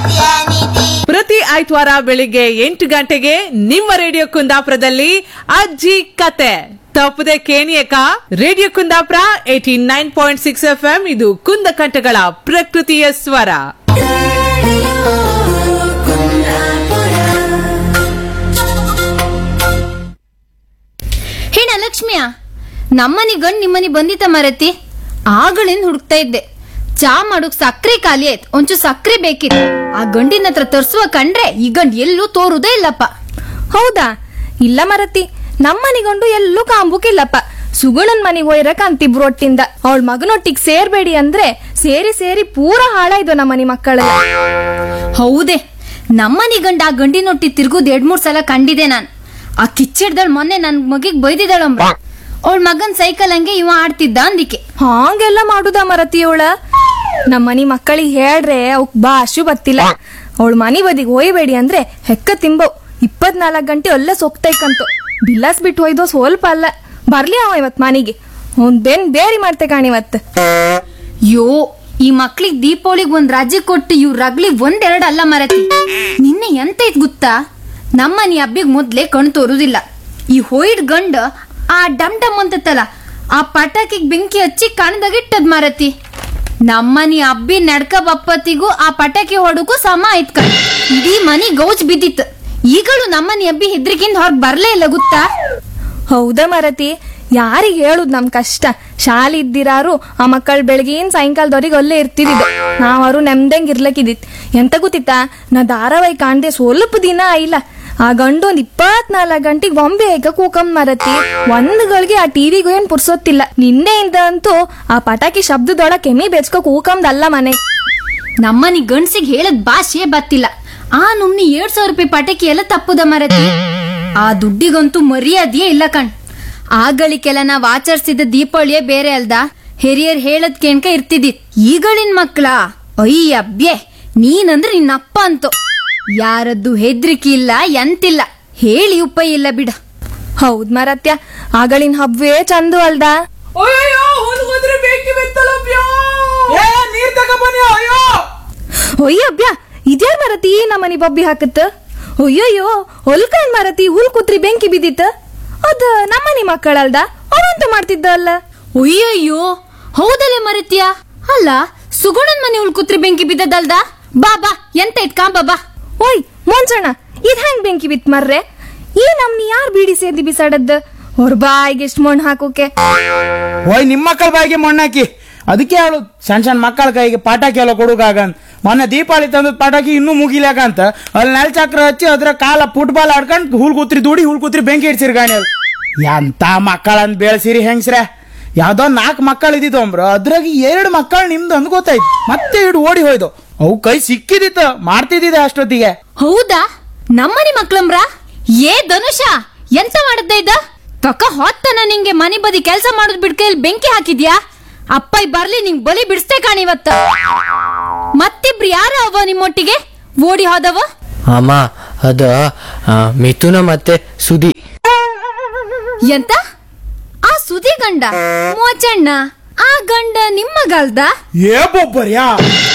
ಪ್ರತಿ ಆಯ್ತವಾರ ಬೆಳಿಗ್ಗೆ ಎಂಟು ಗಂಟೆಗೆ ನಿಮ್ಮ ರೇಡಿಯೋ ಕುಂದಾಪುರದಲ್ಲಿ ಅಜ್ಜಿ ಕತೆ ತಪ್ಪದೆ ಕೇಣಿಯಕ radio Kundapura eighty nine point six F M ಇದು ಕುಂದ ಕಂಠಗಳ ಪ್ರಕೃತಿಯ ಸ್ವರ ಹೇಣ ಲಕ್ಷ್ಮಿಯ ನಮ್ಮನಿ ಗಂಡ್ ನಿಮ್ಮನಿ ಬಂದಿತ್ತ ಮರತಿ ಆಗಳಿಂದ ಹುಡುಕ್ತಾ ಇದ್ದೆ ಚಾ ಮಾಡೋಕ್ ಸಕ್ರೆ ಖಾಲಿ ಆಯ್ತು ಒಂಚೂರು ಸಕ್ರೆ ಬೇಕಿತ್ತು ಆ ಗಂಡಿನ ಹತ್ರ ತರ್ಸುವ ಕಂಡ್ರೆ ಈ ಗಂಡ್ ಎಲ್ಲೂ ತೋರುದೇ ಇಲ್ಲಪ್ಪ ಹೌದಾ ಇಲ್ಲ ಮರತಿ ನಮ್ಮನಿಗೊಂಡು ಎಲ್ಲೂ ಕಾಂಬುಕಿಲ್ಲಪ್ಪ ಸುಗುಣನ್ ಮನಿಗ್ ಒಯ್ರಕ್ ಅಂತಿಬ್ರು ಒಟ್ಟಿಂದ ಅವಳ ಮಗನೊಟ್ಟಿಗ್ ಸೇರ್ಬೇಡಿ ಅಂದ್ರೆ ಸೇರಿ ಸೇರಿ ಪೂರ ಹಾಳಾಯ್ದು ನಮ್ಮನಿ ಮಕ್ಕಳೆಲ್ಲ ಹೌದೇ ನಮ್ಮನಿ ಗಂಡ ಆ ಗಂಡಿನೊಟ್ಟಿ ತಿರ್ಗುದ್ ಎರಡ್ ಮೂರ್ ಸಲ ಕಂಡಿದೆ ನಾನ್ ಆ ಕಿಚ್ಚಿಡ್ದಳ್ ಮೊನ್ನೆ ನನ್ ಮಗಿಗ್ ಬೈದಿದ್ದಾಳಂಬ ಅವಳ ಮಗನ್ ಸೈಕಲ್ ಹಂಗೆ ಇವ ಆಡ್ತಿದ್ದ ಅಂದಿಕೆ ಹಾಂಗೆಲ್ಲ ಮಾಡುದ ಮರತಿ ಅವಳ ನಮ್ಮನಿ ಮಕ್ಕಳಿಗೆ ಹೇಳ್ರೆ ಅವಕ್ ಭಾಷು ಬತ್ತಿಲ್ಲ ಅವಳ ಮನಿ ಬದಿಗ್ ಒಯ್ಬೇಡಿ ಅಂದ್ರೆ ಹೆಕ್ಕ ತಿಂಬವ್ ಇಪ್ಪತ್ನಾಲ್ಕು ಗಂಟೆ ಅಲ್ಲೇ ಸೊಕ್ತೈಕಂತು ಬಿಲ್ಲಾಸ್ ಬಿಟ್ಟು ಒಯ್ದೋ ಸ್ವಲ್ಪ ಅಲ್ಲ ಬರ್ಲಿ ಅವ ಇವತ್ ಮನಿಗೆ ಅವ್ನ್ ಬೆನ್ ಬೇರಿ ಮಾಡ್ತೆ ಕಾಣಿವತ್ ಯೋ ಈ ಮಕ್ಳಿಗ್ ದೀಪಾವಳಿಗ್ ಒಂದ್ ರಾಜ್ಯ ಕೊಟ್ಟು ಇವ್ ರಗ್ಲಿಗ್ ಒಂದೆರಡ್ ಅಲ್ಲ ಮರತಿ ನಿನ್ನೆ ಎಂತ ಇತ್ ಗೊತ್ತಾ ನಮ್ಮನಿ ಹಬ್ಬಿಗ್ ಮೊದ್ಲೇ ಕಣ್ ತೋರುದಿಲ್ಲ ಈ ಹೋಯ್ಡ್ ಗಂಡ ಆ ಡಮ್ ಡಮ್ ಅಂತತ್ತಲ್ಲ ಆ ಪಟಾಕಿಗ್ ಬೆಂಕಿ ಹಚ್ಚಿ ಕಣ್ದಾಗಿಟ್ಟದ್ ಮರತಿ ನಮ್ಮನಿ ಹಬ್ಬಿ ನಡ್ಕ ಬಪ್ಪತ್ತಿಗೂ ಆ ಪಟಾಕಿ ಹೊಡಕ್ಕೂ ಸಮ ಆಯ್ತ್ ಕಣ್ ಇಡೀ ಮನಿ ಗೌಜ್ ಬಿದ್ದಿತ್ತು ಈಗಳು ನಮ್ಮನಿ ಹಬ್ಬಿ ಹೆದ್ರಿಕಿಂದ ಹೊರಗ್ ಬರ್ಲೇ ಇಲ್ಲ ಗೊತ್ತಾ ಹೌದಾ ಮರತಿ ಯಾರಿಗ್ ಹೇಳುದ್ ನಮ್ ಕಷ್ಟ ಶಾಲೆ ಇದ್ದಿರಾರು ಆ ಮಕ್ಕಳು ಬೆಳಗಿನ ಸಾಯಂಕಾಲದವ್ರಿಗೆ ಅಲ್ಲೇ ಇರ್ತಿದ್ದು ನಾವರು ನೆಮ್ದಂಗ್ ಇರ್ಲಕ್ಕಿದಿತ್ ಎಂತ ಗೊತ್ತಿತ್ತಾ ನಾ ಧಾರಾವಾಹಿ ಕಾಣ್ದೆ ಸ್ವಲ್ಪ ದಿನ ಆಯಿಲ್ಲ ಆ ಗಂಡು ಒಂದ್ ಇಪ್ಪತ್ನಾಲ್ಕು ಗಂಟೆಗೆ ಬೊಂಬೆ ಹೇಗ ಕೂಕಂಬ್ ಮರತಿ ಒಂದ್ ಗಳಿಗೆ ಆ ಟಿವಿಗೂ ಏನ್ ಪುರ್ಸೊತ್ತಿಲ್ಲ ನಿನ್ನೆಯಿಂದ ಅಂತೂ ಆ ಪಟಾಕಿ ಶಬ್ದದೊಳ ಕೆಮ್ಮಿ ಬೆಚ್ಕೋ ಕೂಕಂದಲ್ಲ ಮನೆ ನಮ್ಮನಿ ಗಂಡ್ಸಿಗೆ ಹೇಳದ್ ಭಾಷೆ ಬತ್ತಿಲ್ಲ ಆ ನುಮ್ನಿ ಎರಡ್ ಸಾವಿರ ರೂಪಾಯಿ ಪಟಾಕಿ ಎಲ್ಲ ತಪ್ಪುದ ಮರತಿ ಆ ದುಡ್ಡಿಗಂತೂ ಮರ್ಯಾದೆಯೇ ಇಲ್ಲ ಕಣ್ ಆಗಳಿಗೆಲ್ಲ ನಾವ್ ಆಚರಿಸಿದ ದೀಪಾವಳಿಯೇ ಬೇರೆ ಅಲ್ದ ಹಿರಿಯರ್ ಹೇಳದ್ ಕೇಣ್ಕ ಇರ್ತಿದ್ದಿತ್ ಈಗಳಿನ್ ಮಕ್ಳ ಅಯ್ಯಬ್ಯೆ ನೀನಂದ್ರೆ ನಿನ್ನಪ್ಪ ಅಂತು ಯಾರದ್ದು ಹೆದ್ರಿಕೆ ಇಲ್ಲ ಎಂತಿಲ್ಲ ಹೇಳಿ ಉಪಾಯ ಇಲ್ಲ ಬಿಡ ಹೌದ್ ಮರತ್ಯ ಆಗಳಿನ ಹಬ್ಬವೇ ಚಂದು ಅಲ್ದಾ ಏ ನೀರ್ ತಗೊಬನ್ನಿ ಅಯ್ಯೋ ಒಯ್ಯಬ್ಯಾ ಇದ್ಯಾ ಮರತಿ ನಮ್ಮನಿ ಬಬ್ಬಿ ಹಾಕತ್ತ ಅಯ್ಯಯ್ಯೋ ಹೊಲ್ಕಂಡ್ ಮರತಿ ಹುಲ್ ಕುತ್ರಿ ಬೆಂಕಿ ಬಿದ್ದಿತ್ತ ಅದ ನಮ್ಮನಿ ಮಕ್ಕಳಲ್ದ ಅವಂತ ಮಾಡ್ತಿದ್ದ ಅಲ್ಲ ಅಯ್ಯಯ್ಯೋ ಹೌದಲ್ಲೇ ಮರತ್ಯ ಅಲ್ಲ ಸುಗುಣನ್ ಮನೆ ಉಳ್ಕುತ್ರಿ ಬೆಂಕಿ ಬಿದ್ದದಲ್ದ ಬಾ ಬಾ ಎಂತ ಇತ್ ಕಾಂಬ ಬಾ ಓಯ್ ಮೊಂಚಣ್ಣ ಇದ್ ಹೆಂಗ್ ಬೆಂಕಿ ಬಿತ್ ಮರ್ರೆ ಈ ನಮ್ನಿ ಯಾರ್ ಬೀಡಿ ಸೇದಿ ಬಿಸಾಡದ್ದ ಅವ್ರ ಬಾಯಿಗೆ ಎಷ್ಟ್ ಮಣ್ಣು ಹಾಕೋಕೆ ಓಯ್ ನಿಮ್ಮ ಮಕ್ಕಳ ಬಾಯಿಗೆ ಮಣ್ಣಾಕಿ ಅದಕ್ಕೆ ಹೇಳು ಸಣ್ಣ ಸಣ್ಣ ಮಕ್ಕಳ ಕೈಗೆ ಪಟಾಕಿ ಎಲ್ಲ ಕೊಡುಗಾಗ ಅಂತ ಮೊನ್ನೆ ದೀಪಾವಳಿ ತಂದದ ಪಟಾಕಿ ಇನ್ನೂ ಮುಗಿಲಾಕ ಅಂತ ಅಲ್ಲಿ ನೆಲ ಚಕ್ರ ಹಚ್ಚಿ ಅದ್ರ ಕಾಲ ಫುಟ್ಬಾಲ್ ಆಡ್ಕೊಂಡು ಹುಲ್ ಕೂತ್ರಿ ದೂಡಿ ಹುಲ್ ಕೂತ್ರಿ ಬೆಂಕಿ ಇಡ್ಸಿರಿ ಗಾಣಿ ಅಲ್ಲಿ ಎಂತ ಮಕ್ಕಳಂತ ಬೆಳೆಸಿರಿ ಹೆಂಗ್ಸ್ರೆ ಯಾವ್ದೋ ನಾಲ್ಕು ಮಕ್ಕಳು ಇದ್ದಿದ್ದು ಅಂಬ್ರ ಅದ್ರಾಗ ಎರಡು ಮಕ್ಕಳು ನಿಮ್ದು ಅಂದ್ ಗೊತ್ತಾಯ್ತು ಮತ್ತೆ ಇಡು ಓಡಿ ಹೋಯ್ದು ಅವು ಕೈ ಸಿಕ್ಕಿದಿತ್ತು ಮಾಡ್ತಿದ್ದಿದೆ ಅಷ್ಟೊತ್ತಿಗೆ ಹೌದಾ ನಮ್ಮನಿ ಮಕ್ಳಂಬ್ರ ಏ ಧನುಷ ಎಂತ ಮಾಡದ್ದ ಇದ್ದ ತಕ ಹೊತ್ತನ ನಿಂಗೆ ಮನೆ ಬದಿ ಕೆಲಸ ಮಾಡೋದ್ ಬಿಡ್ಕೈಲಿ ಬೆಂಕಿ ಹಾಕಿದ್ಯಾ ಅಪ್ಪ ಬರ್ಲಿ ನಿಂಗ್ ಬಲಿ ಬಿಡಿಸ್ತೇ ಕಾಣಿವತ್ತ ಮತ್ತಿಬ್ರು ಯಾರ ಅವ ನಿಮ್ಮೊಟ್ಟಿಗೆ ಓಡಿ ಹೋದವ ಅಮ್ಮ ಅದ ಆ, ಮಿಥುನ ಮತ್ತೆ ಸುದಿ ಎಂತ ಆ ಸುದಿ ಗಂಡ ಮೋಚಣ್ಣ ಆ ಗಂಡ ನಿಮ್ಮ ಗಲ್ದ ಏ ಬೊಬ್ಬರ್ಯಾ